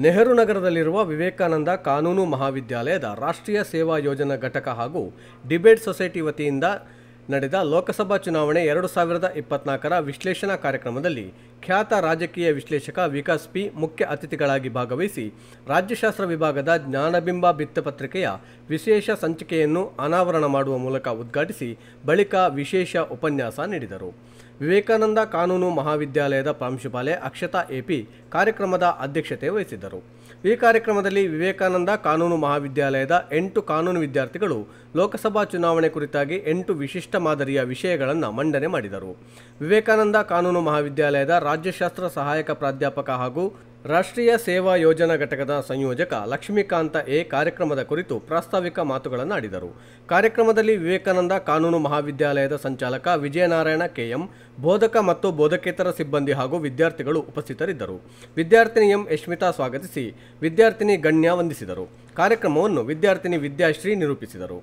ನೆಹರು ನಗರದಲ್ಲಿರುವ ವಿವೇಕಾನಂದ ಕಾನೂನು ಮಹಾವಿದ್ಯಾಲಯದ ರಾಷ್ಟ್ರೀಯ ಸೇವಾ ಯೋಜನಾ ಘಟಕ ಹಾಗೂ ಡಿಬೇಟ್ ಸೊಸೈಟಿ ವತಿಯಿಂದ ನಡೆದ ಲೋಕಸಭಾ ಚುನಾವಣೆ ಎರಡು ಸಾವಿರದ ಇಪ್ಪತ್ನಾಲ್ಕರ ವಿಶ್ಲೇಷಣಾ ಕಾರ್ಯಕ್ರಮದಲ್ಲಿ ಖ್ಯಾತ ರಾಜಕೀಯ ವಿಶ್ಲೇಷಕ ವಿಕಾಸ್ ಪಿ ಮುಖ್ಯ ಅತಿಥಿಗಳಾಗಿ ಭಾಗವಹಿಸಿ ರಾಜ್ಯಶಾಸ್ತ್ರ ವಿಭಾಗದ ಜ್ಞಾನಬಿಂಬ ಭಿತ್ತಪತ್ರಿಕೆಯ ವಿಶೇಷ ಸಂಚಿಕೆಯನ್ನು ಅನಾವರಣ ಮಾಡುವ ಮೂಲಕ ಉದ್ಘಾಟಿಸಿ ಬಳಿಕ ವಿಶೇಷ ಉಪನ್ಯಾಸ ನೀಡಿದರು ವಿವೇಕಾನಂದ ಕಾನೂನು ಮಹಾವಿದ್ಯಾಲಯದ ಪ್ರಾಂಶುಪಾಲೆ ಅಕ್ಷತಾ ಎಪಿ ಕಾರ್ಯಕ್ರಮದ ಅಧ್ಯಕ್ಷತೆ ವಹಿಸಿದ್ದರು ಈ ಕಾರ್ಯಕ್ರಮದಲ್ಲಿ ವಿವೇಕಾನಂದ ಕಾನೂನು ಮಹಾವಿದ್ಯಾಲಯದ ಎಂಟು ಕಾನೂನು ವಿದ್ಯಾರ್ಥಿಗಳು ಲೋಕಸಭಾ ಚುನಾವಣೆ ಕುರಿತಾಗಿ ಎಂಟು ವಿಶಿಷ್ಟ ಮಾದರಿಯ ವಿಷಯಗಳನ್ನು ಮಂಡನೆ ಮಾಡಿದರು ವಿವೇಕಾನಂದ ಕಾನೂನು ಮಹಾವಿದ್ಯಾಲಯದ ರಾಜ್ಯಶಾಸ್ತ್ರ ಸಹಾಯಕ ಪ್ರಾಧ್ಯಾಪಕ ಹಾಗೂ ರಾಷ್ಟ್ರೀಯ ಸೇವಾ ಯೋಜನಾ ಘಟಕದ ಸಂಯೋಜಕ ಲಕ್ಷ್ಮೀಕಾಂತ ಎ ಕಾರ್ಯಕ್ರಮದ ಕುರಿತು ಪ್ರಾಸ್ತಾವಿಕ ಮಾತುಗಳನ್ನಾಡಿದರು ಕಾರ್ಯಕ್ರಮದಲ್ಲಿ ವಿವೇಕಾನಂದ ಕಾನೂನು ಮಹಾವಿದ್ಯಾಲಯದ ಸಂಚಾಲಕ ವಿಜಯನಾರಾಯಣ ಕೆಎಂ ಬೋಧಕ ಮತ್ತು ಬೋಧಕೇತರ ಸಿಬ್ಬಂದಿ ಹಾಗೂ ವಿದ್ಯಾರ್ಥಿಗಳು ಉಪಸ್ಥಿತರಿದ್ದರು ವಿದ್ಯಾರ್ಥಿನಿ ಎಂ ಯಶ್ಮಿತಾ ಸ್ವಾಗತಿಸಿ ವಿದ್ಯಾರ್ಥಿನಿ ಗಣ್ಯ ವಂದಿಸಿದರು ಕಾರ್ಯಕ್ರಮವನ್ನು ವಿದ್ಯಾರ್ಥಿನಿ ವಿದ್ಯಾಶ್ರೀ ನಿರೂಪಿಸಿದರು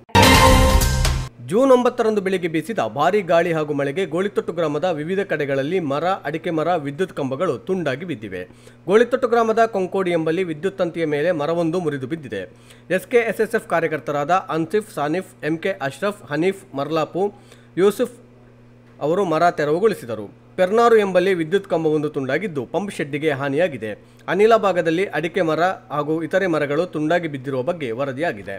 ಜೂನ್ ಒಂಬತ್ತರಂದು ಬೆಳಿಗ್ಗೆ ಬೀಸಿದ ಭಾರೀ ಗಾಳಿ ಹಾಗೂ ಮಳೆಗೆ ಗೋಳಿತೊಟ್ಟು ಗ್ರಾಮದ ವಿವಿಧ ಕಡೆಗಳಲ್ಲಿ ಮರ ಅಡಿಕೆ ಮರ ವಿದ್ಯುತ್ ಕಂಬಗಳು ತುಂಡಾಗಿ ಬಿದ್ದಿವೆ ಗೋಳಿತೊಟ್ಟು ಗ್ರಾಮದ ಕೊಂಕೋಡಿ ಎಂಬಲ್ಲಿ ವಿದ್ಯುತ್ ತಂತಿಯ ಮೇಲೆ ಮರವೊಂದು ಮುರಿದು ಬಿದ್ದಿದೆ ಎಸ್ಕೆಎಸ್ಎಸ್ಎಫ್ ಕಾರ್ಯಕರ್ತರಾದ ಅನ್ಸಿಫ್ ಸಾನಿಫ್ ಎಂಕೆ ಅಶ್ರಫ್ ಹನೀಫ್ ಮರ್ಲಾಪು ಯೂಸುಫ್ ಅವರು ಮರ ತೆರವುಗೊಳಿಸಿದರು ಪೆರ್ನಾರು ಎಂಬಲ್ಲಿ ವಿದ್ಯುತ್ ಕಂಬವೊಂದು ತುಂಡಾಗಿದ್ದು ಪಂಪ್ ಶೆಡ್ಡಿಗೆ ಹಾನಿಯಾಗಿದೆ ಅನಿಲ ಭಾಗದಲ್ಲಿ ಅಡಿಕೆ ಮರ ಹಾಗೂ ಇತರೆ ಮರಗಳು ತುಂಡಾಗಿ ಬಿದ್ದಿರುವ ಬಗ್ಗೆ ವರದಿಯಾಗಿದೆ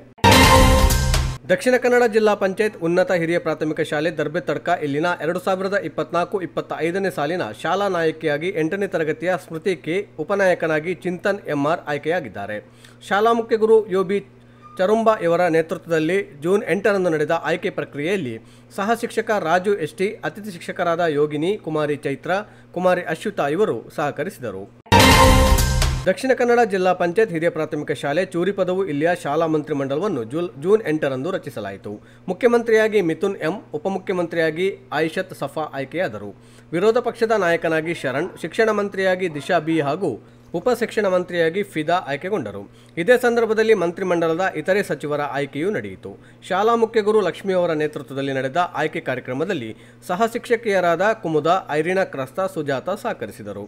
ದಕ್ಷಿಣ ಕನ್ನಡ ಜಿಲ್ಲಾ ಪಂಚಾಯತ್ ಉನ್ನತ ಹಿರಿಯ ಪ್ರಾಥಮಿಕ ಶಾಲೆ ದರ್ಬೆ ತಡ್ಕ ಇಲ್ಲಿನ ಎರಡು ಸಾವಿರದ ಇಪ್ಪತ್ನಾಲ್ಕು ಇಪ್ಪತ್ತ ಐದನೇ ಸಾಲಿನ ಶಾಲಾ ನಾಯಕಿಯಾಗಿ ಎಂಟನೇ ತರಗತಿಯ ಸ್ಮೃತಿ ಕೆ ಉಪನಾಯಕನಾಗಿ ಚಿಂತನ್ ಎಂಆರ್ ಆಯ್ಕೆಯಾಗಿದ್ದಾರೆ ಶಾಲಾ ಮುಖ್ಯ ಗುರು ಯೋಬಿ ಚರುಂಬ ಇವರ ನೇತೃತ್ವದಲ್ಲಿ ಜೂನ್ ಎಂಟರಂದು ನಡೆದ ಆಯ್ಕೆ ಪ್ರಕ್ರಿಯೆಯಲ್ಲಿ ಸಹ ಶಿಕ್ಷಕ ರಾಜು ಎಸ್ಟಿ ಅತಿಥಿ ಶಿಕ್ಷಕರಾದ ಯೋಗಿನಿ ಕುಮಾರಿ ಚೈತ್ರ ಕುಮಾರಿ ಅಶ್ಯುತಾ ಇವರು ಸಹಕರಿಸಿದರು ದಕ್ಷಿಣ ಕನ್ನಡ ಜಿಲ್ಲಾ ಪಂಚಾಯತ್ ಹಿರಿಯ ಪ್ರಾಥಮಿಕ ಶಾಲೆ ಚೂರಿಪದವು ಇಲ್ಲಿಯ ಶಾಲಾ ಮಂತ್ರಿಮಂಡಲವನ್ನು ಜೂಲ್ ಜೂನ್ ಎಂಟರಂದು ರಚಿಸಲಾಯಿತು ಮುಖ್ಯಮಂತ್ರಿಯಾಗಿ ಮಿಥುನ್ ಎಂ ಉಪಮುಖ್ಯಮಂತ್ರಿಯಾಗಿ ಆಯಿಷತ್ ಸಫಾ ಆಯ್ಕೆಯಾದರು ವಿರೋಧ ಪಕ್ಷದ ನಾಯಕನಾಗಿ ಶರಣ್ ಶಿಕ್ಷಣ ಮಂತ್ರಿಯಾಗಿ ದಿಶಾ ಬಿ ಹಾಗೂ ಉಪ ಶಿಕ್ಷಣ ಮಂತ್ರಿಯಾಗಿ ಫಿದಾ ಆಯ್ಕೆಗೊಂಡರು ಇದೇ ಸಂದರ್ಭದಲ್ಲಿ ಮಂತ್ರಿಮಂಡಲದ ಇತರೆ ಸಚಿವರ ಆಯ್ಕೆಯೂ ನಡೆಯಿತು ಶಾಲಾ ಮುಖ್ಯ ಗುರು ಲಕ್ಷ್ಮಿ ಅವರ ನೇತೃತ್ವದಲ್ಲಿ ನಡೆದ ಆಯ್ಕೆ ಕಾರ್ಯಕ್ರಮದಲ್ಲಿ ಸಹ ಶಿಕ್ಷಕಿಯರಾದ ಕುಮುದ ಐರಿನಾ ಕ್ರಸ್ತ ಸುಜಾತ ಸಹಕರಿಸಿದರು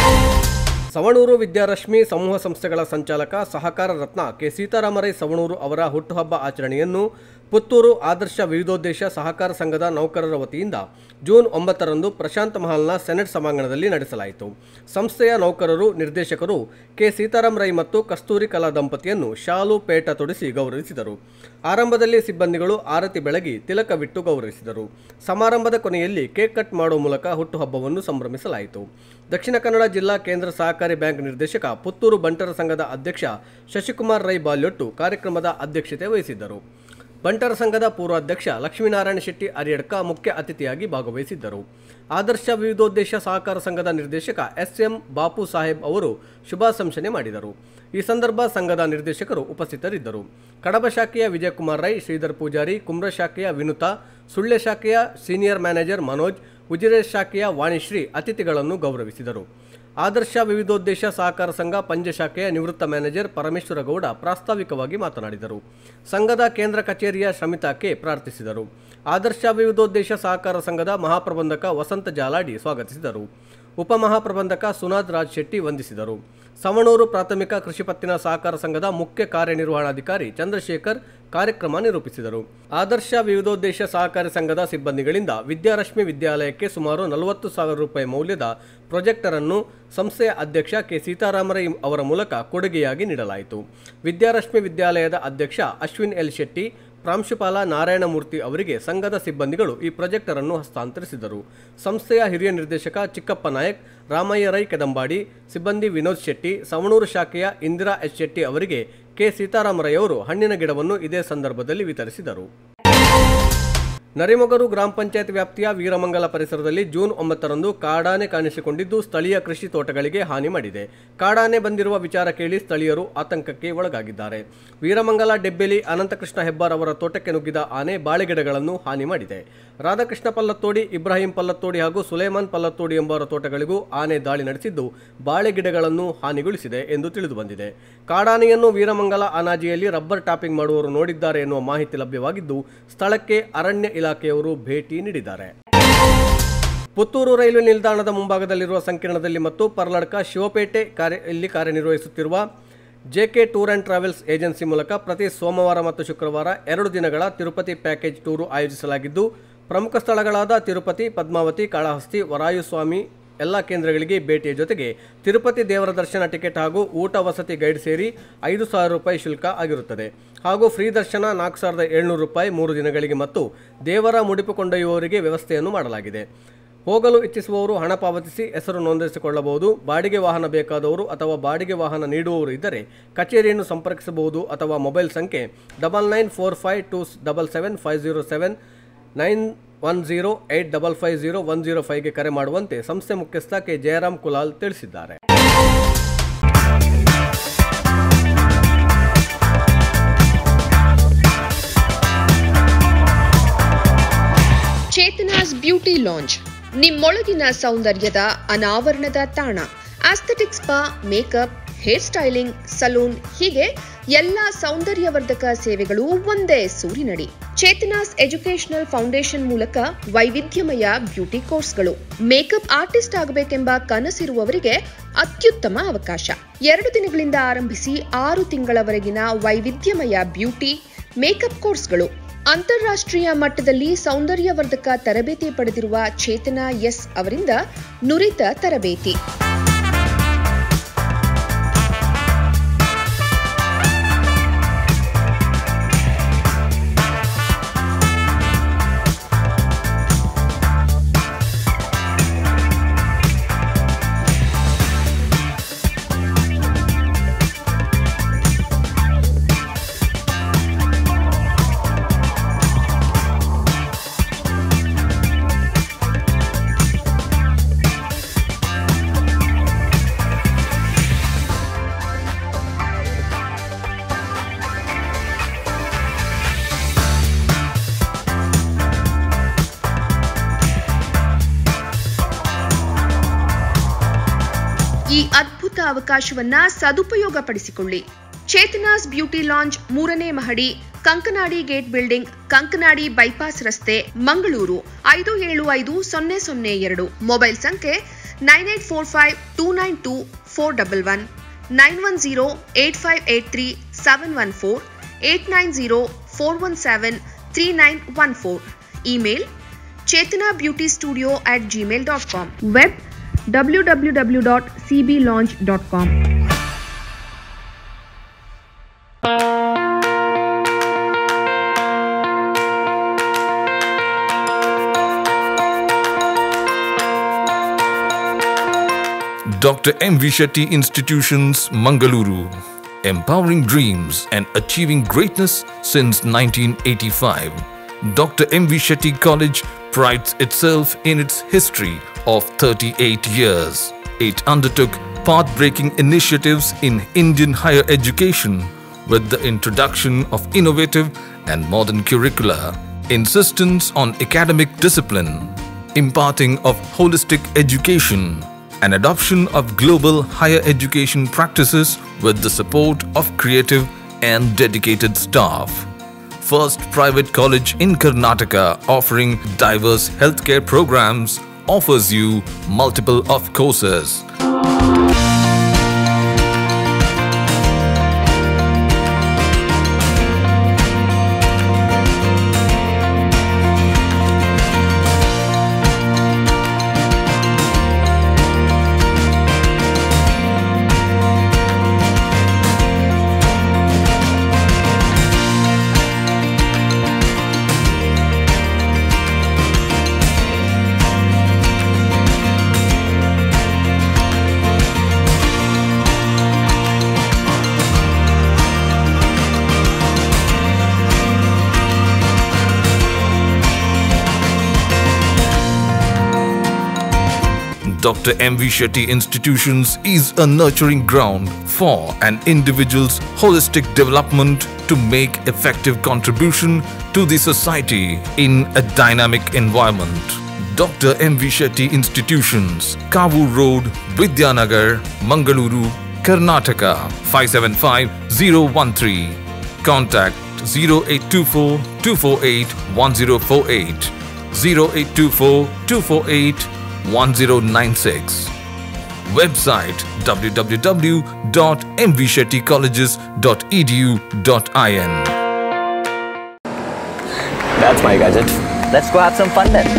ಸವಣೂರು ವಿದ್ಯಾರಶ್ಮಿ ಸಮೂಹ ಸಂಸ್ಥೆಗಳ ಸಂಚಾಲಕ ಸಹಕಾರ ರತ್ನ ಕೆ ಸೀತಾರಾಮರೈ ಸವಣೂರು ಅವರ ಹುಟ್ಟುಹಬ್ಬ ಆಚರಣೆಯನ್ನು ಪುತ್ತೂರು ಆದರ್ಶ ವಿವಿಧೋದ್ದೇಶ ಸಹಕಾರ ಸಂಘದ ನೌಕರರ ವತಿಯಿಂದ ಜೂನ್ ಒಂಬತ್ತರಂದು ಪ್ರಶಾಂತ್ ಮಹಲ್ನ ಸೆನೆಟ್ ಸಭಾಂಗಣದಲ್ಲಿ ನಡೆಸಲಾಯಿತು ಸಂಸ್ಥೆಯ ನೌಕರರು ನಿರ್ದೇಶಕರು ಕೆ ಸೀತಾರಾಮ್ ರೈ ಮತ್ತು ಕಸ್ತೂರಿ ಕಲಾ ದಂಪತಿಯನ್ನು ಶಾಲು ಪೇಟ ತೊಡಿಸಿ ಗೌರವಿಸಿದರು ಆರಂಭದಲ್ಲಿ ಸಿಬ್ಬಂದಿಗಳು ಆರತಿ ಬೆಳಗಿ ತಿಲಕವಿಟ್ಟು ಗೌರವಿಸಿದರು ಸಮಾರಂಭದ ಕೊನೆಯಲ್ಲಿ ಕೇಕ್ ಕಟ್ ಮಾಡುವ ಮೂಲಕ ಹುಟ್ಟುಹಬ್ಬವನ್ನು ಸಂಭ್ರಮಿಸಲಾಯಿತು ದಕ್ಷಿಣ ಕನ್ನಡ ಜಿಲ್ಲಾ ಕೇಂದ್ರ ಸಹಕಾರಿ ಬ್ಯಾಂಕ್ ನಿರ್ದೇಶಕ ಪುತ್ತೂರು ಬಂಟರ ಸಂಘದ ಅಧ್ಯಕ್ಷ ಶಶಿಕುಮಾರ್ ರೈ ಬಾಲ್ಯೊಟ್ಟು ಕಾರ್ಯಕ್ರಮದ ಅಧ್ಯಕ್ಷತೆ ವಹಿಸಿದ್ದರು ಬಂಟರ ಸಂಘದ ಪೂರ್ವಾಧ್ಯಕ್ಷ ಲಕ್ಷ್ಮೀನಾರಾಯಣ ಶೆಟ್ಟಿ ಅರಿಯಡ್ಕ ಮುಖ್ಯ ಅತಿಥಿಯಾಗಿ ಭಾಗವಹಿಸಿದ್ದರು ಆದರ್ಶ ವಿವಿಧೋದ್ದೇಶ ಸಹಕಾರ ಸಂಘದ ನಿರ್ದೇಶಕ ಎಸ್ ಎಂ ಬಾಪು ಸಾಹೇಬ್ ಅವರು ಶುಭಾಶಂಸನೆ ಮಾಡಿದರು ಈ ಸಂದರ್ಭ ಸಂಘದ ನಿರ್ದೇಶಕರು ಉಪಸ್ಥಿತರಿದ್ದರು ಕಡಬ ಶಾಖೆಯ ವಿಜಯಕುಮಾರ್ ರೈ ಶ್ರೀಧರ್ ಪೂಜಾರಿ ಕುಮ್ರ ಶಾಖೆಯ ವಿನುತಾ ಸುಳ್ಳೆ ಶಾಖೆಯ ಸೀನಿಯರ್ ಮ್ಯಾನೇಜರ್ ಮನೋಜ್ ಉಜಿರೆ ಶಾಖೆಯ ವಾಣಿಶ್ರೀ ಅತಿಥಿಗಳನ್ನು ಗೌರವಿಸಿದರು ಆದರ್ಶ ವಿವಿಧೋದ್ದೇಶ ಸಹಕಾರ ಸಂಘ ಪಂಚಶಾಖೆಯ ನಿವೃತ್ತ ಮ್ಯಾನೇಜರ್ ಪರಮೇಶ್ವರ ಗೌಡ ಪ್ರಾಸ್ತಾವಿಕವಾಗಿ ಮಾತನಾಡಿದರು ಸಂಘದ ಕೇಂದ್ರ ಕಚೇರಿಯ ಶ್ರಮಿತಾ ಕೆ ಪ್ರಾರ್ಥಿಸಿದರು ಆದರ್ಶ ವಿವಿಧೋದ್ದೇಶ ಸಹಕಾರ ಸಂಘದ ಮಹಾಪ್ರಬಂಧಕ ವಸಂತ ಜಾಲಾಡಿ ಸ್ವಾಗತಿಸಿದರು ಉಪಮಹಾಪ್ರಬಂಧಕ ಸುನಾದ್ ರಾಜ್ ಶೆಟ್ಟಿ ವಂದಿಸಿದರು ಸವಣೂರು ಪ್ರಾಥಮಿಕ ಕೃಷಿ ಪತ್ತಿನ ಸಹಕಾರ ಸಂಘದ ಮುಖ್ಯ ಕಾರ್ಯನಿರ್ವಹಣಾಧಿಕಾರಿ ಚಂದ್ರಶೇಖರ್ ಕಾರ್ಯಕ್ರಮ ನಿರೂಪಿಸಿದರು ಆದರ್ಶ ವಿವಿಧೋದ್ದೇಶ ಸಹಕಾರಿ ಸಂಘದ ಸಿಬ್ಬಂದಿಗಳಿಂದ ವಿದ್ಯಾರಶ್ಮಿ ವಿದ್ಯಾಲಯಕ್ಕೆ ಸುಮಾರು ನಲವತ್ತು ಸಾವಿರ ರೂಪಾಯಿ ಮೌಲ್ಯದ ಪ್ರೊಜೆಕ್ಟರ್ ಅನ್ನು ಸಂಸ್ಥೆಯ ಅಧ್ಯಕ್ಷ ಕೆ ಸೀತಾರಾಮರೈ ಅವರ ಮೂಲಕ ಕೊಡುಗೆಯಾಗಿ ನೀಡಲಾಯಿತು ವಿದ್ಯಾರಶ್ಮಿ ವಿದ್ಯಾಲಯದ ಅಧ್ಯಕ್ಷ ಅಶ್ವಿನ್ ಎಲ್ ಶೆಟ್ಟಿ ಪ್ರಾಂಶುಪಾಲ ನಾರಾಯಣಮೂರ್ತಿ ಅವರಿಗೆ ಸಂಘದ ಸಿಬ್ಬಂದಿಗಳು ಈ ಪ್ರೊಜೆಕ್ಟರ್ ಅನ್ನು ಹಸ್ತಾಂತರಿಸಿದರು ಸಂಸ್ಥೆಯ ಹಿರಿಯ ನಿರ್ದೇಶಕ ಚಿಕ್ಕಪ್ಪ ನಾಯಕ್ ರಾಮಯ್ಯ ರೈ ಕೆದಂಬಾಡಿ ಸಿಬ್ಬಂದಿ ವಿನೋದ್ ಶೆಟ್ಟಿ ಸವಣೂರು ಶಾಖೆಯ ಇಂದಿರಾ ಎಚ್ ಶೆಟ್ಟಿ ಅವರಿಗೆ ಕೆ ಸೀತಾರಾಮರೈ ಅವರು ಹಣ್ಣಿನ ಗಿಡವನ್ನು ಇದೇ ಸಂದರ್ಭದಲ್ಲಿ ವಿತರಿಸಿದರು ನರಿಮೊಗರು ಗ್ರಾಮ ಪಂಚಾಯತ್ ವ್ಯಾಪ್ತಿಯ ವೀರಮಂಗಲ ಪರಿಸರದಲ್ಲಿ ಜೂನ್ ಒಂಬತ್ತರಂದು ಕಾಡಾನೆ ಕಾಣಿಸಿಕೊಂಡಿದ್ದು ಸ್ಥಳೀಯ ಕೃಷಿ ತೋಟಗಳಿಗೆ ಹಾನಿ ಮಾಡಿದೆ ಕಾಡಾನೆ ಬಂದಿರುವ ವಿಚಾರ ಕೇಳಿ ಸ್ಥಳೀಯರು ಆತಂಕಕ್ಕೆ ಒಳಗಾಗಿದ್ದಾರೆ ವೀರಮಂಗಲ ಡೆಬ್ಬೆಲಿ ಅನಂತಕೃಷ್ಣ ಹೆಬ್ಬಾರ್ ಅವರ ತೋಟಕ್ಕೆ ನುಗ್ಗಿದ ಆನೆ ಬಾಳೆಗಿಡಗಳನ್ನು ಹಾನಿ ಮಾಡಿದೆ ರಾಧಾಕೃಷ್ಣ ಪಲ್ಲತ್ತೋಡಿ ಇಬ್ರಾಹಿಂ ಪಲ್ಲತ್ತೋಡಿ ಹಾಗೂ ಸುಲೇಮಾನ್ ಪಲ್ಲತ್ತೋಡಿ ಎಂಬವರ ತೋಟಗಳಿಗೂ ಆನೆ ದಾಳಿ ನಡೆಸಿದ್ದು ಬಾಳೆಗಿಡಗಳನ್ನು ಹಾನಿಗೊಳಿಸಿದೆ ಎಂದು ತಿಳಿದುಬಂದಿದೆ ಕಾಡಾನೆಯನ್ನು ವೀರಮಂಗಲ ಅನಾಜಿಯಲ್ಲಿ ರಬ್ಬರ್ ಟಾಪಿಂಗ್ ಮಾಡುವವರು ನೋಡಿದ್ದಾರೆ ಎನ್ನುವ ಮಾಹಿತಿ ಲಭ್ಯವಾಗಿದ್ದು ಸ್ಥಳಕ್ಕೆ ಅರಣ್ಯ ಇಲಾಖೆಯವರು ಭೇಟಿ ನೀಡಿದ್ದಾರೆ ಪುತ್ತೂರು ರೈಲ್ವೆ ನಿಲ್ದಾಣದ ಮುಂಭಾಗದಲ್ಲಿರುವ ಸಂಕೀರ್ಣದಲ್ಲಿ ಮತ್ತು ಪರ್ಲಡ್ಕ ಶಿವಪೇಟೆ ಕಾರ್ಯ ಇಲ್ಲಿ ಕಾರ್ಯನಿರ್ವಹಿಸುತ್ತಿರುವ JK tour and travels agency ಮೂಲಕ ಪ್ರತಿ ಸೋಮವಾರ ಮತ್ತು ಶುಕ್ರವಾರ ಎರಡು ದಿನಗಳ ತಿರುಪತಿ ಪ್ಯಾಕೇಜ್ ಟೂರು ಆಯೋಜಿಸಲಾಗಿದ್ದು ಪ್ರಮುಖ ಸ್ಥಳಗಳಾದ ತಿರುಪತಿ ಪದ್ಮಾವತಿ ಕಾಳಹಸ್ತಿ ವರಾಯುಸ್ವಾಮಿ ಎಲ್ಲ ಕೇಂದ್ರಗಳಿಗೆ ಭೇಟಿಯ ಜೊತೆಗೆ ತಿರುಪತಿ ದೇವರ ದರ್ಶನ ಟಿಕೆಟ್ ಹಾಗೂ ಊಟ ವಸತಿ ಗೈಡ್ ಸೇರಿ ಐದು ಸಾವಿರ ರೂಪಾಯಿ ಶುಲ್ಕ ಆಗಿರುತ್ತದೆ ಹಾಗೂ ಫ್ರೀ ದರ್ಶನ ನಾಲ್ಕು ಸಾವಿರದ ಏಳ್ನೂರು ರೂಪಾಯಿ ಮೂರು ದಿನಗಳಿಗೆ ಮತ್ತು ದೇವರ ಮುಡಿಪು ಕೊಂಡೊಯ್ಯುವವರಿಗೆ ವ್ಯವಸ್ಥೆಯನ್ನು ಮಾಡಲಾಗಿದೆ ಹೋಗಲು ಇಚ್ಛಿಸುವವರು ಹಣ ಪಾವತಿಸಿ ಹೆಸರು ನೋಂದಾಯಿಸಿಕೊಳ್ಳಬಹುದು ಬಾಡಿಗೆ ವಾಹನ ಬೇಕಾದವರು ಅಥವಾ ಬಾಡಿಗೆ ವಾಹನ ನೀಡುವವರು ಇದ್ದರೆ ಕಚೇರಿಯನ್ನು ಸಂಪರ್ಕಿಸಬಹುದು ಅಥವಾ ಮೊಬೈಲ್ ಸಂಖ್ಯೆ double nine four five two double seven five zero seven nine one zero eight double five zero one zero ಫೈವ್ಗೆ ಕರೆ ಮಾಡುವಂತೆ ಸಂಸ್ಥೆ ಮುಖ್ಯಸ್ಥ ಕೆ ಜಯರಾಮ್ ಕುಲಾಲ್ ತಿಳಿಸಿದ್ದಾರೆ ಚೇತನಾಸ್ ಬ್ಯೂಟಿ ಲಾಂಜ್ ನಿಮ್ಮೊಳಗಿನ ಸೌಂದರ್ಯದ ಅನಾವರಣದ ತಾಣ aesthetic spa makeup hair styling salon ಹೀಗೆ ಎಲ್ಲ ಸೌಂದರ್ಯವರ್ಧಕ ಸೇವೆಗಳು ಒಂದೇ ಸೂರಿನಡಿ ಚೇತನಾಸ್ ಎಜುಕೇಶನಲ್ ಫೌಂಡೇಶನ್ ಮೂಲಕ ವೈವಿಧ್ಯಮಯ ಬ್ಯೂಟಿ ಕೋರ್ಸ್ಗಳು ಮೇಕಪ್ ಆರ್ಟಿಸ್ಟ್ ಆಗಬೇಕೆಂಬ ಕನಸಿರುವವರಿಗೆ ಅತ್ಯುತ್ತಮ ಅವಕಾಶ ಎರಡು ದಿನಗಳಿಂದ ಆರಂಭಿಸಿ ಆರು ತಿಂಗಳವರೆಗಿನ ವೈವಿಧ್ಯಮಯ ಬ್ಯೂಟಿ ಮೇಕಪ್ ಕೋರ್ಸ್ಗಳು ಅಂತಾರಾಷ್ಟ್ರೀಯ ಮಟ್ಟದಲ್ಲಿ ಸೌಂದರ್ಯವರ್ಧಕ ತರಬೇತಿ ಪಡೆದಿರುವ ಚೇತನಾ ಎಸ್ ಅವರಿಂದ ನುರಿತ ತರಬೇತಿ ಈ ಅದ್ಭುತ ಅವಕಾಶವನ್ನ ಸದುಪಯೋಗಪಡಿಸಿಕೊಳ್ಳಿ ಚೇತನಾಸ್ ಬ್ಯೂಟಿ ಲಾಂಜ್ ಮೂರನೇ ಮಹಡಿ Kankanadi gate building Kankanadi bypass ರಸ್ತೆ ಮಂಗಳೂರು ಐದು ಏಳು ಐದು ಸೊನ್ನೆ ಸೊನ್ನೆ ಎರಡು ಮೊಬೈಲ್ ಸಂಖ್ಯೆ nine eight four five two nine two four double one nine one zero eight five eight three seven one four eight nine zero four one seven three nine one four email Chetana beauty studio at Gmail dot com web www.cblaunch.com Dr. M. V. Shetty Institutions, Mangaluru. Empowering dreams and achieving greatness since 1985. Dr. M. V. Shetty College prides itself in its history of 38 years. It undertook path breaking initiatives in Indian higher education with the introduction of innovative and modern curricula, insistence on academic discipline, imparting of holistic education, and adoption of global higher education practices with the support of creative and dedicated staff. First private college in Karnataka offering diverse healthcare programs offers you multiple of courses. Dr. M. V. Shetty Institutions is a nurturing ground for an individual's holistic development to make effective contribution to the society in a dynamic environment. Dr. M. V. Shetty Institutions, Kavu Road, Vidyanagar, Mangaluru, Karnataka 575013. Contact 0824 248 1048 0824 248 1096. Website www.mvshettycolleges.edu.in. That's my gadget. Let's go have some fun then.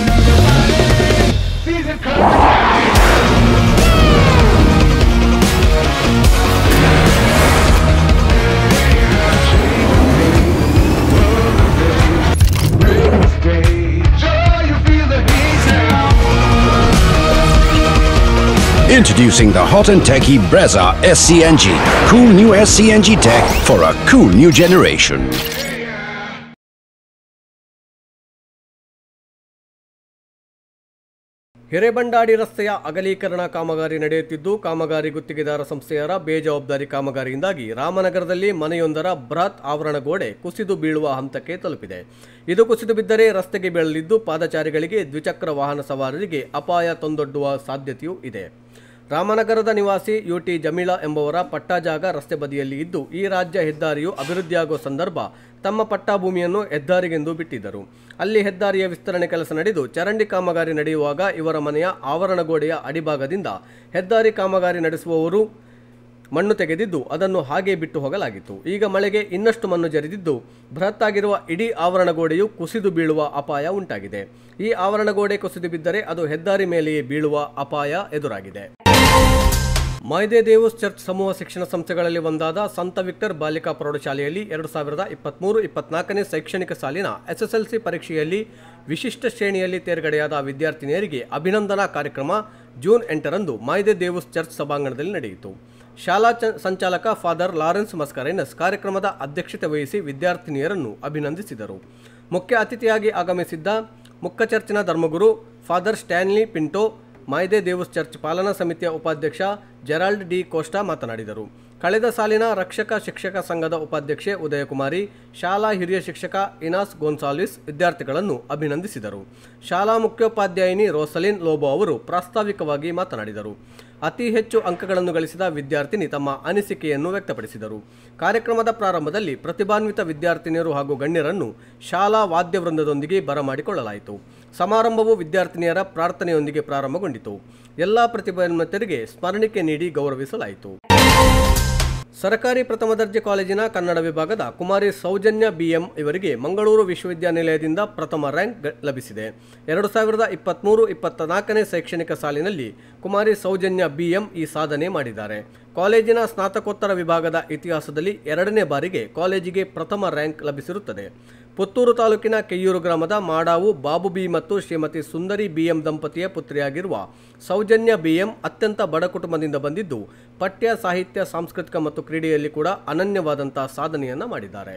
Introducing the hot and techy Brezza SCNG. Cool new SCNG tech for a cool new generation. Hirebandadi ರಸ್ತೆಯ ಅಗಲೀಕರಣ ಕಾಮಗಾರಿ ನಡೆಯುತ್ತಿದ್ದು ಕಾಮಗಾರಿ ಗುತ್ತಿಗೆದಾರ ಸಂಸ್ಥೆಯರ ಬೇಜವಾಬ್ದಾರಿ ಕಾಮಗಾರಿಯಿಂದಾಗಿ ರಾಮನಗರದಲ್ಲಿ ಮನೆಯೊಂದರ ಬೃಹತ್ ಆವರಣ ಗೋಡೆ ಕುಸಿದು ಬೀಳುವ ಹಂತಕ್ಕೆ ತಲುಪಿದೆ ಇದು ಕುಸಿದು ಬಿದ್ದರೆ ರಸ್ತೆಗೆ ಬೀಳಲಿದ್ದು ಪಾದಚಾರಿಗಳಿಗೆ ದ್ವಿಚಕ್ರ ವಾಹನ ಸವಾರರಿಗೆ ಅಪಾಯ ತಂದೊಡ್ಡುವ ಸಾಧ್ಯತೆಯೂ ಇದೆ ರಾಮನಗರದ ನಿವಾಸಿ ಯುಟಿ ಜಮೀಳಾ ಎಂಬುವರ ಪಟ್ಟಾಜಾಗ ರಸ್ತೆ ಬದಿಯಲ್ಲಿ ಇದ್ದು ಈ ರಾಜ್ಯ ಹೆದ್ದಾರಿಯು ಅಭಿವೃದ್ಧಿಯಾಗುವ ಸಂದರ್ಭ ತಮ್ಮ ಪಟ್ಟಾ ಭೂಮಿಯನ್ನು ಹೆದ್ದಾರಿಗೆಂದು ಬಿಟ್ಟಿದ್ದರು ಅಲ್ಲಿ ಹೆದ್ದಾರಿಯ ವಿಸ್ತರಣೆ ಕೆಲಸ ನಡೆದು ಚರಂಡಿ ಕಾಮಗಾರಿ ನಡೆಯುವಾಗ ಇವರ ಮನೆಯ ಆವರಣ ಗೋಡೆಯ ಅಡಿಭಾಗದಿಂದ ಹೆದ್ದಾರಿ ಕಾಮಗಾರಿ ನಡೆಸುವವರು ಮಣ್ಣು ತೆಗೆದಿದ್ದು ಅದನ್ನು ಹಾಗೆ ಬಿಟ್ಟು ಹೋಗಲಾಗಿತ್ತು ಈಗ ಮಳೆಗೆ ಇನ್ನಷ್ಟು ಮಣ್ಣು ಜರಿದಿದ್ದು ಬೃಹತ್ತಾಗಿರುವ ಇಡೀ ಆವರಣ ಗೋಡೆಯು ಕುಸಿದು ಬೀಳುವ ಅಪಾಯ ಉಂಟಾಗಿದೆ ಈ ಆವರಣ ಗೋಡೆ ಕುಸಿದು ಬಿದ್ದರೆ ಅದು ಹೆದ್ದಾರಿ ಮೇಲೆಯೇ ಬೀಳುವ ಅಪಾಯ ಎದುರಾಗಿದೆ ಮಾಯ್ದೆ ದೇವಸ್ ಚರ್ಚ್ ಸಮೂಹ ಶಿಕ್ಷಣ ಸಂಸ್ಥೆಗಳಲ್ಲಿ ಒಂದಾದ ಸಂತ ವಿಕ್ಟರ್ ಬಾಲಿಕಾ ಪ್ರೌಢಶಾಲೆಯಲ್ಲಿ ಎರಡು ಸಾವಿರದ ಇಪ್ಪತ್ತ್ಮೂರು ಇಪ್ಪತ್ನಾಲ್ಕನೇ ಶೈಕ್ಷಣಿಕ ಸಾಲಿನ ಎಸ್ಎಸ್ಎಲ್ಸಿ ಪರೀಕ್ಷೆಯಲ್ಲಿ ವಿಶಿಷ್ಟ ಶ್ರೇಣಿಯಲ್ಲಿ ತೇರ್ಗಡೆಯಾದ ವಿದ್ಯಾರ್ಥಿನಿಯರಿಗೆ ಅಭಿನಂದನಾ ಕಾರ್ಯಕ್ರಮ ಜೂನ್ ಎಂಟರಂದು ಮಾಯ್ದೆ ದೇವಸ್ ಚರ್ಚ್ ಸಭಾಂಗಣದಲ್ಲಿ ನಡೆಯಿತು ಶಾಲಾ ಚ- ಸಂಚಾಲಕ ಫಾದರ್ ಲಾರೆನ್ಸ್ ಮಸ್ಕರೇನಸ್ ಕಾರ್ಯಕ್ರಮದ ಅಧ್ಯಕ್ಷತೆ ವಹಿಸಿ ವಿದ್ಯಾರ್ಥಿನಿಯರನ್ನು ಅಭಿನಂದಿಸಿದರು ಮುಖ್ಯ ಅತಿಥಿಯಾಗಿ ಆಗಮಿಸಿದ್ದ ಮುಖ್ಯ ಚರ್ಚಿನ ಧರ್ಮಗುರು father Stanley Pinto Maide Deus church ಪಾಲನಾ ಸಮಿತಿಯ ಉಪಾಧ್ಯಕ್ಷ ಜೆರಾಲ್ಡ್ ಡಿ ಕೋಸ್ಟಾ ಮಾತನಾಡಿದರು ಕಳೆದ ಸಾಲಿನ ರಕ್ಷಕ ಶಿಕ್ಷಕ ಸಂಘದ ಉಪಾಧ್ಯಕ್ಷೆ ಉದಯಕುಮಾರಿ ಶಾಲಾ ಹಿರಿಯ ಶಿಕ್ಷಕ ಇನಾಸ್ ಗೋನ್ಸಾಲಿಸ್ ವಿದ್ಯಾರ್ಥಿಗಳನ್ನು ಅಭಿನಂದಿಸಿದರು ಶಾಲಾ ಮುಖ್ಯೋಪಾಧ್ಯಾಯಿನಿ ರೋಸಲಿನ್ ಲೋಬೋ ಅವರು ಪ್ರಾಸ್ತಾವಿಕವಾಗಿ ಮಾತನಾಡಿದರು ಅತಿ ಹೆಚ್ಚು ಅಂಕಗಳನ್ನು ಗಳಿಸಿದ ವಿದ್ಯಾರ್ಥಿನಿ ತಮ್ಮ ಅನಿಸಿಕೆಯನ್ನು ವ್ಯಕ್ತಪಡಿಸಿದರು ಕಾರ್ಯಕ್ರಮದ ಪ್ರಾರಂಭದಲ್ಲಿ ಪ್ರತಿಭಾನ್ವಿತ ವಿದ್ಯಾರ್ಥಿನಿಯರು ಹಾಗೂ ಗಣ್ಯರನ್ನು ಶಾಲಾ ವಾದ್ಯವೃಂದದೊಂದಿಗೆ ಬರಮಾಡಿಕೊಳ್ಳಲಾಯಿತು ಸಮಾರಂಭವು ವಿದ್ಯಾರ್ಥಿನಿಯರ ಪ್ರಾರ್ಥನೆಯೊಂದಿಗೆ ಪ್ರಾರಂಭಗೊಂಡಿತು ಎಲ್ಲ ಪ್ರತಿಭಾನ್ವಿತರಿಗೆ ಸ್ಮರಣಿಕೆ ನೀಡಿ ಗೌರವಿಸಲಾಯಿತು ಸರ್ಕಾರಿ ಪ್ರಥಮ ದರ್ಜೆ ಕಾಲೇಜಿನ ಕನ್ನಡ ವಿಭಾಗದ ಕುಮಾರಿ ಸೌಜನ್ಯ ಬಿಎಂ ಇವರಿಗೆ ಮಂಗಳೂರು ವಿಶ್ವವಿದ್ಯಾನಿಲಯದಿಂದ ಪ್ರಥಮ ರ್ಯಾಂಕ್ ಗ- ಲಭಿಸಿದೆ ಎರಡು ಸಾವಿರದ ಇಪ್ಪತ್ತ್ಮೂರು ಇಪ್ಪತ್ತ ನಾಲ್ಕನೇ ಶೈಕ್ಷಣಿಕ ಸಾಲಿನಲ್ಲಿ ಕುಮಾರಿ ಸೌಜನ್ಯ ಬಿಎಂ ಈ ಸಾಧನೆ ಮಾಡಿದ್ದಾರೆ ಕಾಲೇಜಿನ ಸ್ನಾತಕೋತ್ತರ ವಿಭಾಗದ ಇತಿಹಾಸದಲ್ಲಿ ಎರಡನೇ ಬಾರಿಗೆ ಕಾಲೇಜಿಗೆ ಪ್ರಥಮ ರ್ಯಾಂಕ್ ಲಭಿಸಿರುತ್ತದೆ ಪುತ್ತೂರು ತಾಲೂಕಿನ ಕೆಯ್ಯೂರು ಗ್ರಾಮದ ಮಾಡಾವು ಬಾಬು ಬಿ ಮತ್ತು ಶ್ರೀಮತಿ ಸುಂದರಿ ಬಿಎಂ ದಂಪತಿಯ ಪುತ್ರಿಯಾಗಿರುವ ಸೌಜನ್ಯ ಬಿಎಂ ಅತ್ಯಂತ ಬಡ ಕುಟುಂಬದಿಂದ ಬಂದಿದ್ದು ಪಠ್ಯ ಸಾಹಿತ್ಯ ಸಾಂಸ್ಕೃತಿಕ ಮತ್ತು ಕ್ರೀಡೆಯಲ್ಲಿ ಕೂಡ ಅನನ್ಯವಾದಂತಹ ಸಾಧನೆಯನ್ನ ಮಾಡಿದ್ದಾರೆ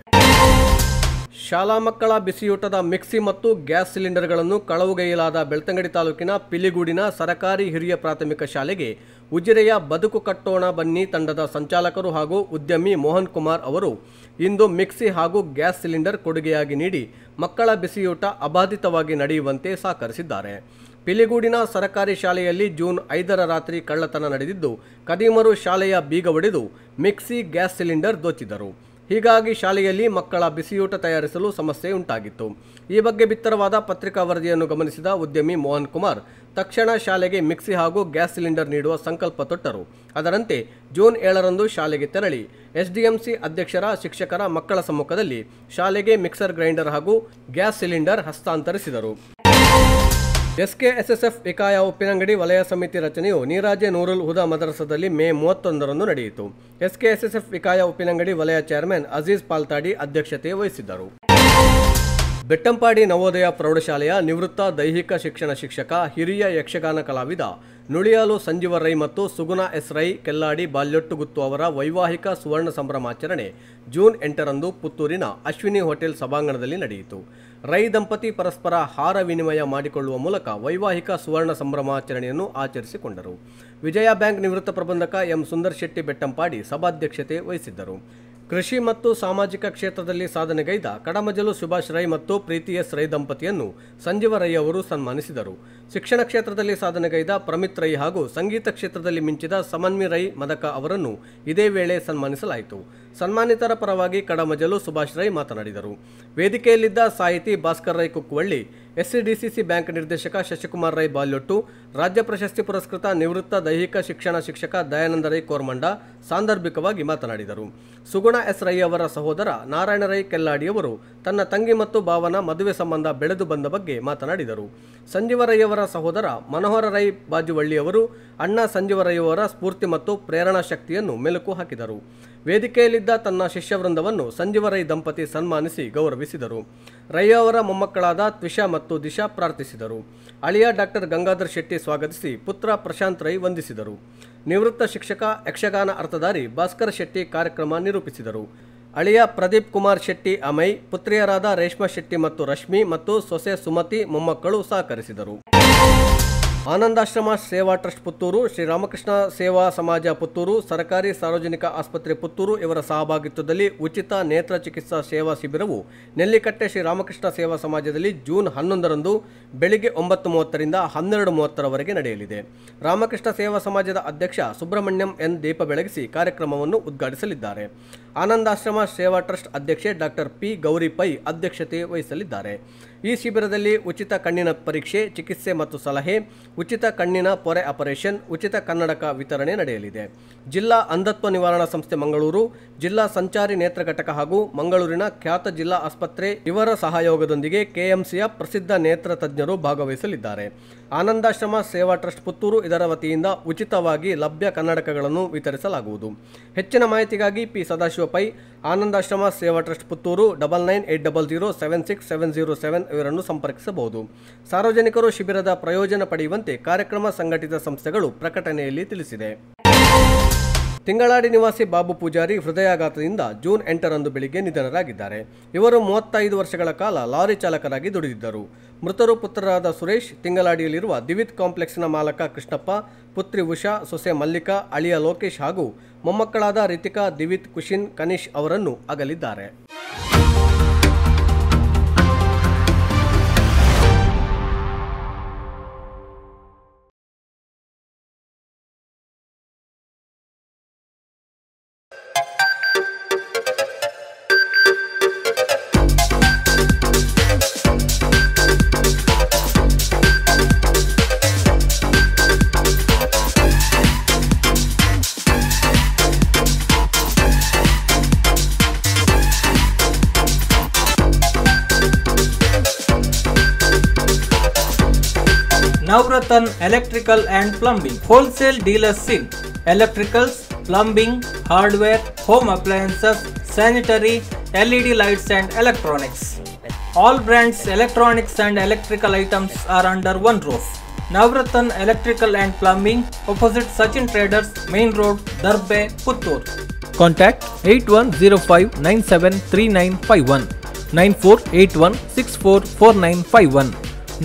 ಶಾಲಾ ಮಕ್ಕಳ ಬಿಸಿಯೂಟದ ಮಿಕ್ಸಿ ಮತ್ತು ಗ್ಯಾಸ್ ಸಿಲಿಂಡರ್ಗಳನ್ನು ಕಳವುಗೈಯಲಾದ ಬೆಳ್ತಂಗಡಿ ತಾಲೂಕಿನ ಪಿಲಿಗೂಡಿನ ಸರಕಾರಿ ಹಿರಿಯ ಪ್ರಾಥಮಿಕ ಶಾಲೆಗೆ ಉಜಿರೆಯ ಬದುಕು ಕಟ್ಟೋಣ ಬನ್ನಿ ತಂಡದ ಸಂಚಾಲಕರು ಹಾಗೂ ಉದ್ಯಮಿ ಮೋಹನ್ ಕುಮಾರ್ ಅವರು ಇಂದು ಮಿಕ್ಸಿ ಹಾಗೂ ಗ್ಯಾಸ್ ಸಿಲಿಂಡರ್ ಕೊಡುಗೆಯಾಗಿ ನೀಡಿ ಮಕ್ಕಳ ಬಿಸಿಯೂಟ ಅಬಾಧಿತವಾಗಿ ನಡೆಯುವಂತೆ ಸಹಕರಿಸಿದ್ದಾರೆ ಪಿಲಿಗೂಡಿನ ಸರಕಾರಿ ಶಾಲೆಯಲ್ಲಿ ಜೂನ್ ಐದರ ರಾತ್ರಿ ಕಳ್ಳತನ ನಡೆದಿದ್ದು ಕದೀಮರು ಶಾಲೆಯ ಬೀಗ ಒಡೆದು ಮಿಕ್ಸಿ ಗ್ಯಾಸ್ ಸಿಲಿಂಡರ್ ದೋಚಿದರು ಹೀಗಾಗಿ ಶಾಲೆಯಲ್ಲಿ ಮಕ್ಕಳ ಬಿಸಿಯೂಟ ತಯಾರಿಸಲು ಸಮಸ್ಯೆ ಉಂಟಾಗಿತ್ತು ಈ ಬಗ್ಗೆ ಬಿತ್ತರವಾದ ಪತ್ರಿಕಾ ವರದಿಯನ್ನು ಗಮನಿಸಿದ ಉದ್ಯಮಿ ಮೋಹನ್ ಕುಮಾರ್ ತಕ್ಷಣ ಶಾಲೆಗೆ ಮಿಕ್ಸಿ ಹಾಗೂ ಗ್ಯಾಸ್ ಸಿಲಿಂಡರ್ ನೀಡುವ ಸಂಕಲ್ಪ ತೊಟ್ಟರು ಅದರಂತೆ ಜೂನ್ ಏಳರಂದು ಶಾಲೆಗೆ ತೆರಳಿ ಎಸ್ಡಿಎಂಸಿ ಅಧ್ಯಕ್ಷರ ಶಿಕ್ಷಕರ ಮಕ್ಕಳ ಸಮ್ಮುಖದಲ್ಲಿ ಶಾಲೆಗೆ ಮಿಕ್ಸರ್ ಗ್ರೈಂಡರ್ ಹಾಗೂ ಗ್ಯಾಸ್ ಸಿಲಿಂಡರ್ ಹಸ್ತಾಂತರಿಸಿದರು ಎಸ್ಕೆಎಸ್ಎಸ್ಎಫ್ ವಿಕಾಯ ಉಪ್ಪಿನಂಗಡಿ ವಲಯ ಸಮಿತಿ ರಚನೆಯು ನೀರಾಜೆ ನೂರುಲ್ ಹುದಾ ಮದರಸದಲ್ಲಿ ಮೇ ಮೂವತ್ತೊಂದರಂದು ನಡೆಯಿತು ಎಸ್ಕೆಎಸ್ಎಸ್ಎಫ್ ವಿಕಾಯ ಉಪ್ಪಿನಂಗಡಿ ವಲಯ ಚೇರ್ಮನ್ ಅಜೀಜ್ ಪಾಲ್ತಾಡಿ ಅಧ್ಯಕ್ಷತೆ ವಹಿಸಿದ್ದರು ಬೆಟ್ಟಂಪಾಡಿ ನವೋದಯ ಪ್ರೌಢಶಾಲೆಯ ನಿವೃತ್ತ ದೈಹಿಕ ಶಿಕ್ಷಣ ಶಿಕ್ಷಕ ಹಿರಿಯ ಯಕ್ಷಗಾನ ಕಲಾವಿದ ನುಳಿಯಾಲು ಸಂಜೀವ ರೈ ಮತ್ತು ಸುಗುಣ ಎಸ್ ರೈ ಕೆಲ್ಲಾಡಿ ಬಾಲ್ಯೊಟ್ಟುಗುತ್ತು ಅವರ ವೈವಾಹಿಕ ಸುವರ್ಣ ಸಂಭ್ರಮಾಚರಣೆ ಜೂನ್ ಎಂಟರಂದು ಪುತ್ತೂರಿನ ಅಶ್ವಿನಿ ಹೋಟೆಲ್ ಸಭಾಂಗಣದಲ್ಲಿ ನಡೆಯಿತು ರೈ ದಂಪತಿ ಪರಸ್ಪರ ಹಾರ ವಿನಿಮಯ ಮಾಡಿಕೊಳ್ಳುವ ಮೂಲಕ ವೈವಾಹಿಕ ಸುವರ್ಣ ಸಂಭ್ರಮಾಚರಣೆಯನ್ನು ಆಚರಿಸಿಕೊಂಡರು ವಿಜಯ ಬ್ಯಾಂಕ್ ನಿವೃತ್ತ ಪ್ರಬಂಧಕ ಎಂ ಸುಂದರ್ ಶೆಟ್ಟಿ ಬೆಟ್ಟಂಪಾಡಿ ಸಭಾಧ್ಯಕ್ಷತೆ ವಹಿಸಿದ್ದರು ಕೃಷಿ ಮತ್ತು ಸಾಮಾಜಿಕ ಕ್ಷೇತ್ರದಲ್ಲಿ ಸಾಧನೆಗೈದ ಕಡಮಜಲು ಸುಭಾಷ್ ರೈ ಮತ್ತು ಪ್ರೀತಿ ಎಸ್ ರೈ ದಂಪತಿಯನ್ನು ಸಂಜೀವ ರೈ ಅವರು ಸನ್ಮಾನಿಸಿದರು ಶಿಕ್ಷಣ ಕ್ಷೇತ್ರದಲ್ಲಿ ಸಾಧನೆಗೈದ ಪ್ರಮಿತ್ ರೈ ಹಾಗೂ ಸಂಗೀತ ಕ್ಷೇತ್ರದಲ್ಲಿ ಮಿಂಚಿದ ಸಮನ್ವಿ ರೈ ಮದಕ ಅವರನ್ನು ಇದೇ ವೇಳೆ ಸನ್ಮಾನಿಸಲಾಯಿತು ಸನ್ಮಾನಿತರ ಪರವಾಗಿ ಕಡಮಜಲು ಸುಭಾಷ್ ರೈ ಮಾತನಾಡಿದರು ವೇದಿಕೆಯಲ್ಲಿದ್ದ ಸಾಹಿತಿ ಭಾಸ್ಕರ್ ರೈ ಕುಕ್ಕುವಳ್ಳಿ ಎಸ್ಸಿಡಿಸಿಸಿ ಬ್ಯಾಂಕ್ ನಿರ್ದೇಶಕ ಶಶಿಕುಮಾರ್ ರೈ ಬಾಲ್ಯೊಟ್ಟು ರಾಜ್ಯ ಪ್ರಶಸ್ತಿ ಪುರಸ್ಕೃತ ನಿವೃತ್ತ ದೈಹಿಕ ಶಿಕ್ಷಣ ಶಿಕ್ಷಕ ದಯಾನಂದ ರೈ ಕೋರ್ಮಂಡ ಸಾಂದರ್ಭಿಕವಾಗಿ ಮಾತನಾಡಿದರು ಸುಗುಣ ಎಸ್ ರೈ ಅವರ ಸಹೋದರ ನಾರಾಯಣ ರೈ ಕೆಲ್ಲಾಡಿಯವರು ತನ್ನ ತಂಗಿ ಮತ್ತು ಭಾವನ ಮದುವೆ ಸಂಬಂಧ ಬೆಳೆದು ಬಂದ ಬಗ್ಗೆ ಮಾತನಾಡಿದರು ಸಂಜೀವ ರೈ ಅವರ ಸಹೋದರ ಮನೋಹರ ರೈ ಬಾಜುವಳ್ಳಿಯವರು ಅಣ್ಣ ಸಂಜೀವ ರೈ ಅವರ ಸ್ಫೂರ್ತಿ ಮತ್ತು ಪ್ರೇರಣಾ ಶಕ್ತಿಯನ್ನು ಮೆಲುಕು ಹಾಕಿದರು ವೇದಿಕೆಯಲ್ಲಿದ್ದ ತನ್ನ ಶಿಷ್ಯವೃಂದವನ್ನು ಸಂಜೀವ ರೈ ದಂಪತಿ ಸನ್ಮಾನಿಸಿ ಗೌರವಿಸಿದರು ರೈ ಅವರ ಮೊಮ್ಮಕ್ಕಳಾದ ತ್ವಿಷಾ ಮತ್ತು ದಿಶಾ ಪ್ರಾರ್ಥಿಸಿದರು ಅಳಿಯ ಡಾಕ್ಟರ್ ಗಂಗಾಧರ್ ಶೆಟ್ಟಿ ಸ್ವಾಗತಿಸಿ ಪುತ್ರ ಪ್ರಶಾಂತ್ ರೈ ವಂದಿಸಿದರು ನಿವೃತ್ತ ಶಿಕ್ಷಕ ಯಕ್ಷಗಾನ ಅರ್ಥಧಾರಿ ಭಾಸ್ಕರ್ ಶೆಟ್ಟಿ ಕಾರ್ಯಕ್ರಮ ನಿರೂಪಿಸಿದರು ಅಳಿಯ ಪ್ರದೀಪ್ ಕುಮಾರ್ ಶೆಟ್ಟಿ ಅಮೈ ಪುತ್ರಿಯರಾದ ರೇಷ್ಮಾ ಶೆಟ್ಟಿ ಮತ್ತು ರಶ್ಮಿ ಮತ್ತು ಸೊಸೆ ಸುಮತಿ ಮೊಮ್ಮಕ್ಕಳು ಸಹಕರಿಸಿದರು ಆನಂದಾಶ್ರಮ ಸೇವಾ ಟ್ರಸ್ಟ್ ಪುತ್ತೂರು ಶ್ರೀರಾಮಕೃಷ್ಣ ಸೇವಾ ಸಮಾಜ ಪುತ್ತೂರು ಸರ್ಕಾರಿ ಸಾರ್ವಜನಿಕ ಆಸ್ಪತ್ರೆ ಪುತ್ತೂರು ಇವರ ಸಹಭಾಗಿತ್ವದಲ್ಲಿ ಉಚಿತ ನೇತ್ರ ಚಿಕಿತ್ಸಾ ಸೇವಾ ಶಿಬಿರವು ನೆಲ್ಲಿಕಟ್ಟೆ ಶ್ರೀರಾಮಕೃಷ್ಣ ಸೇವಾ ಸಮಾಜದಲ್ಲಿ ಜೂನ್ ಹನ್ನೊಂದರಂದು ಬೆಳಿಗ್ಗೆ ಒಂಬತ್ತು ಮೂವತ್ತರಿಂದ ಹನ್ನೆರಡು ಮೂವತ್ತರವರೆಗೆ ನಡೆಯಲಿದೆ ರಾಮಕೃಷ್ಣ ಸೇವಾ ಸಮಾಜದ ಅಧ್ಯಕ್ಷ ಸುಬ್ರಹ್ಮಣ್ಯಂ ಎನ್ ದೀಪ ಬೆಳಗಿಸಿ ಕಾರ್ಯಕ್ರಮವನ್ನು ಉದ್ಘಾಟಿಸಲಿದ್ದಾರೆ ಆನಂದಾಶ್ರಮ ಸೇವಾ ಟ್ರಸ್ಟ್ ಅಧ್ಯಕ್ಷೆ ಡಾಕ್ಟರ್ ಪಿ ಗೌರಿ ಪೈ ಅಧ್ಯಕ್ಷತೆ ವಹಿಸಲಿದ್ದಾರೆ ಈ ಶಿಬಿರದಲ್ಲಿ ಉಚಿತ ಕಣ್ಣಿನ ಪರೀಕ್ಷೆ ಚಿಕಿತ್ಸೆ ಮತ್ತು ಸಲಹೆ ಉಚಿತ ಕಣ್ಣಿನ ಪೊರೆ ಆಪರೇಷನ್ ಉಚಿತ ಕನ್ನಡಕ ವಿತರಣೆ ನಡೆಯಲಿದೆ ಜಿಲ್ಲಾ ಅಂಧತ್ವ ನಿವಾರಣಾ ಸಂಸ್ಥೆ ಮಂಗಳೂರು ಜಿಲ್ಲಾ ಸಂಚಾರಿ ನೇತ್ರ ಘಟಕ ಹಾಗೂ ಮಂಗಳೂರಿನ ಖ್ಯಾತ ಜಿಲ್ಲಾ ಆಸ್ಪತ್ರೆ ಇವರ ಸಹಯೋಗದೊಂದಿಗೆ ಕೆಎಂಸಿಯ ಪ್ರಸಿದ್ಧ ನೇತ್ರ ತಜ್ಞರು ಭಾಗವಹಿಸಲಿದ್ದಾರೆ ಆನಂದಾಶ್ರಮ ಸೇವಾ ಟ್ರಸ್ಟ್ ಪುತ್ತೂರು ಇದರ ವತಿಯಿಂದ ಉಚಿತವಾಗಿ ಲಭ್ಯ ಕನ್ನಡಕಗಳನ್ನು ವಿತರಿಸಲಾಗುವುದು ಹೆಚ್ಚಿನ ಮಾಹಿತಿಗಾಗಿ P Sadashiva Pai Anandashrama Seva trust Puttur double nine eight double zero seven six seven zero seven ಇವರನ್ನು ಸಂಪರ್ಕಿಸಬಹುದು ಸಾರ್ವಜನಿಕರು ಶಿಬಿರದ ಪ್ರಯೋಜನ ಪಡೆಯುವಂತೆ ಕಾರ್ಯಕ್ರಮ ಸಂಘಟಿತ ಸಂಸ್ಥೆಗಳು ಪ್ರಕಟಣೆಯಲ್ಲಿ ತಿಳಿಸಿದೆ ತಿಂಗಳಾಡಿ ನಿವಾಸಿ ಬಾಬು ಪೂಜಾರಿ ಹೃದಯಾಘಾತದಿಂದ ಜೂನ್ ಎಂಟರಂದು ಬೆಳಿಗ್ಗೆ ನಿಧನರಾಗಿದ್ದಾರೆ ಇವರು ಮೂವತ್ತೈದು ವರ್ಷಗಳ ಕಾಲ ಲಾರಿ ಚಾಲಕರಾಗಿ ದುಡಿದಿದ್ದರು ಮೃತರು ಪುತ್ರರಾದ ಸುರೇಶ್ ತಿಂಗಳಾಡಿಯಲ್ಲಿರುವ ದಿವಿತ್ ಕಾಂಪ್ಲೆಕ್ಸ್ನ ಮಾಲಕ ಕೃಷ್ಣಪ್ಪ ಪುತ್ರಿ ಉಷಾ ಸೊಸೆ ಮಲ್ಲಿಕಾ ಅಳಿಯ ಲೋಕೇಶ್ ಹಾಗೂ ಮೊಮ್ಮಕ್ಕಳಾದ ರಿತಿಕಾ ದಿವಿತ್ ಕುಶಿನ್ ಕನಿಷ್ ಅವರನ್ನು ಅಗಲಿದ್ದಾರೆ Navratan Electrical and Plumbing Wholesale Dealers in Electricals, Plumbing, Hardware, Home Appliances, Sanitary, LED lights and Electronics. All brands electronics and electrical items are under one roof. Navratan Electrical and Plumbing opposite Sachin Traders Main Road Darbe Puttur. Contact 8105973951 9481644951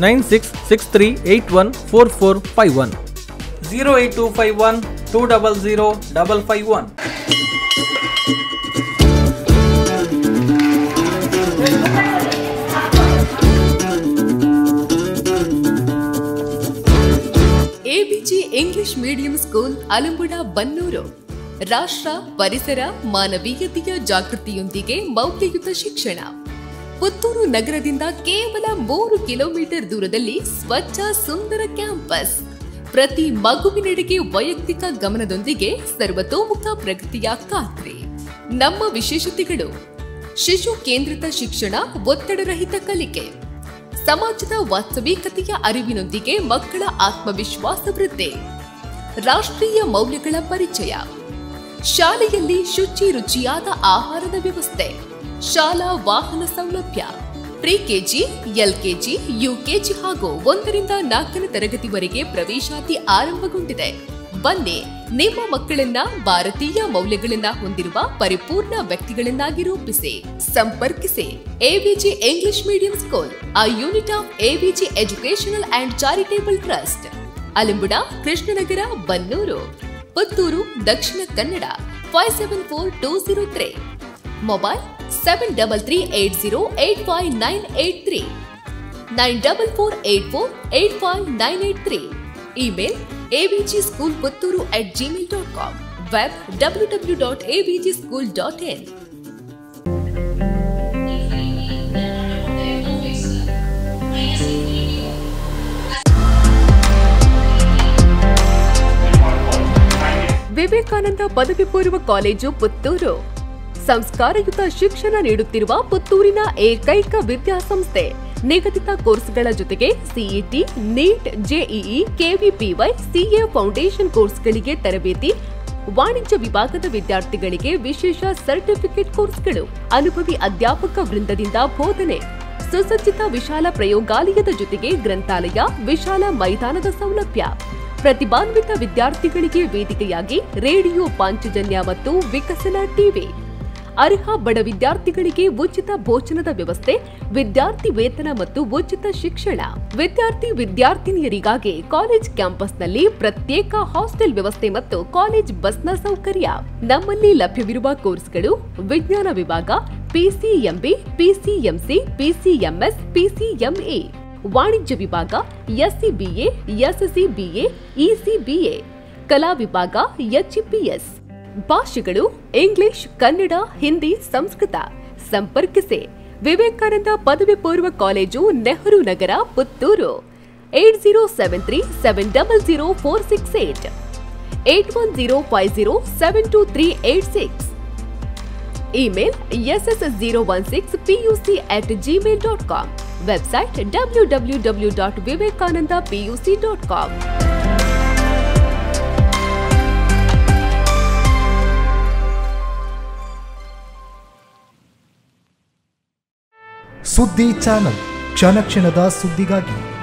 9663814451 08251 200 551 ABG English medium school Alambuda Bannur ರಾಷ್ಟ್ರ ಪರಿಸರ ಮಾನವೀಯತೆಯ ಜಾಗೃತಿಯೊಂದಿಗೆ ಮೌಲ್ಯಯುತ ಶಿಕ್ಷಣ ಪುತ್ತೂರು ನಗರದಿಂದ ಕೇವಲ ಮೂರು kilometre ದೂರದಲ್ಲಿ ಸ್ವಚ್ಛ ಸುಂದರ ಕ್ಯಾಂಪಸ್ ಪ್ರತಿ ಮಗುವಿನೆಡೆಗೆ ವೈಯಕ್ತಿಕ ಗಮನದೊಂದಿಗೆ ಸರ್ವತೋಮುಖ ಪ್ರಗತಿಯ ಖಾತ್ರಿ ನಮ್ಮ ವಿಶೇಷತೆಗಳು ಶಿಶು ಕೇಂದ್ರಿತ ಶಿಕ್ಷಣ ಒತ್ತಡರಹಿತ ಕಲಿಕೆ ಸಮಾಜದ ವಾಸ್ತವಿಕತೆಯ ಅರಿವಿನೊಂದಿಗೆ ಮಕ್ಕಳ ಆತ್ಮವಿಶ್ವಾಸ ವೃದ್ಧಿ ರಾಷ್ಟ್ರೀಯ ಮೌಲ್ಯಗಳ ಪರಿಚಯ ಶಾಲೆಯಲ್ಲಿ ಶುಚಿ ರುಚಿಯಾದ ಆಹಾರದ ವ್ಯವಸ್ಥೆ ಶಾಲಾ ವಾಹನ ಸೌಲಭ್ಯ ಪ್ರಿ ಕೆಜಿ ಎಲ್ಕೆಜಿ ಯುಕೆಜಿ ಹಾಗೂ ಒಂದರಿಂದ ನಾಲ್ಕನೇ ತರಗತಿವರೆಗೆ ಪ್ರವೇಶಾತಿ ಆರಂಭಗೊಂಡಿದೆ ಬನ್ನಿ ನಿಮ್ಮ ಮಕ್ಕಳನ್ನ ಭಾರತೀಯ ಮೌಲ್ಯಗಳನ್ನ ಹೊಂದಿರುವ ಪರಿಪೂರ್ಣ ವ್ಯಕ್ತಿಗಳನ್ನಾಗಿ ರೂಪಿಸಿ ಸಂಪರ್ಕಿಸಿ AVG English medium school a unit of AVG educational and charitable trust Alimbuda Krishnanagar Bannur Puttur Dakshina Kannada five seven four two zero three mobile seven double three eight zero eight five nine eight three nine double four eight four eight five nine eight three email ABG school Puttur at Gmail dot com web W W dot ABG school dot in Minus Vivekananda ಪದವಿ ಪೂರ್ವ college Puttur ಸಂಸ್ಕಾರಯುತ ಶಿಕ್ಷಣ ನೀಡುತ್ತಿರುವ ಪುತ್ತೂರಿನ ಏಕೈಕ ವಿದ್ಯಾಸಂಸ್ಥೆ ನಿಗದಿತ ಕೋರ್ಸ್ಗಳ ಜೊತೆಗೆ CET NEET JEE KVPY CA foundation ಕೋರ್ಸ್ಗಳಿಗೆ ತರಬೇತಿ ವಾಣಿಜ್ಯ ವಿಭಾಗದ ವಿದ್ಯಾರ್ಥಿಗಳಿಗೆ ವಿಶೇಷ ಸರ್ಟಿಫಿಕೇಟ್ ಕೋರ್ಸ್ಗಳು ಅನುಭವಿ ಅಧ್ಯಾಪಕ ವೃಂದದಿಂದ ಬೋಧನೆ ಸುಸಜ್ಜಿತ ವಿಶಾಲ ಪ್ರಯೋಗಾಲಯದ ಜೊತೆಗೆ ಗ್ರಂಥಾಲಯ ವಿಶಾಲ ಮೈದಾನದ ಸೌಲಭ್ಯ ಪ್ರತಿಭಾನ್ವಿತ ವಿದ್ಯಾರ್ಥಿಗಳಿಗೆ ವೇದಿಕೆಯಾಗಿ ರೇಡಿಯೋ ಪಾಂಚಜನ್ಯ ಮತ್ತು ವಿಕಸನ ಟಿವಿ ಅರ್ಹ ಬಡ ವಿದ್ಯಾರ್ಥಿಗಳಿಗೆ ಉಚಿತ ಭೋಜನದ ವ್ಯವಸ್ಥೆ ವಿದ್ಯಾರ್ಥಿ ವೇತನ ಮತ್ತು ಉಚಿತ ಶಿಕ್ಷಣ ವಿದ್ಯಾರ್ಥಿ ವಿದ್ಯಾರ್ಥಿನಿಯರಿಗಾಗಿ ಕಾಲೇಜ್ ಕ್ಯಾಂಪಸ್ನಲ್ಲಿ ಪ್ರತ್ಯೇಕ ಹಾಸ್ಟೆಲ್ ವ್ಯವಸ್ಥೆ ಮತ್ತು ಕಾಲೇಜ್ ಬಸ್ನ ಸೌಕರ್ಯ ನಮ್ಮಲ್ಲಿ ಲಭ್ಯವಿರುವ ಕೋರ್ಸ್ಗಳು ವಿಜ್ಞಾನ ವಿಭಾಗ ಪಿಸಿಎಂಬಿ ಪಿಸಿಎಂಸಿ ಪಿಸಿಎಂಎಸ್ ಪಿಸಿಎಂಎ ವಾಣಿಜ್ಯ ವಿಭಾಗ ಎಸ್ಸಿಬಿಎ ಎಸ್ಎಸ್ಸಿಬಿಎ ಇಸಿಬಿಎ ಕಲಾ ವಿಭಾಗ ಎಚ್ಇಪಿಎಸ್ ಭಾಷೆಗಳು ಇಂಗ್ಲಿಷ್ ಕನ್ನಡ ಹಿಂದಿ ಸಂಸ್ಕೃತ ಸಂಪರ್ಕಿಸಿ ವಿವೇಕಾನಂದ ಪದವಿ ಪೂರ್ವ college Nehru Nagar Puttur eight zero seven three seven double zero four six eight eight one zero five zero seven two three eight six email S S S zero one six PUC at Gmail dot com website W W W dot Vivekananda PUC dot com ಸುದ್ದಿ channel ಕ್ಷಣ ಕ್ಷಣದ ಸುದ್ದಿಗಾಗಿ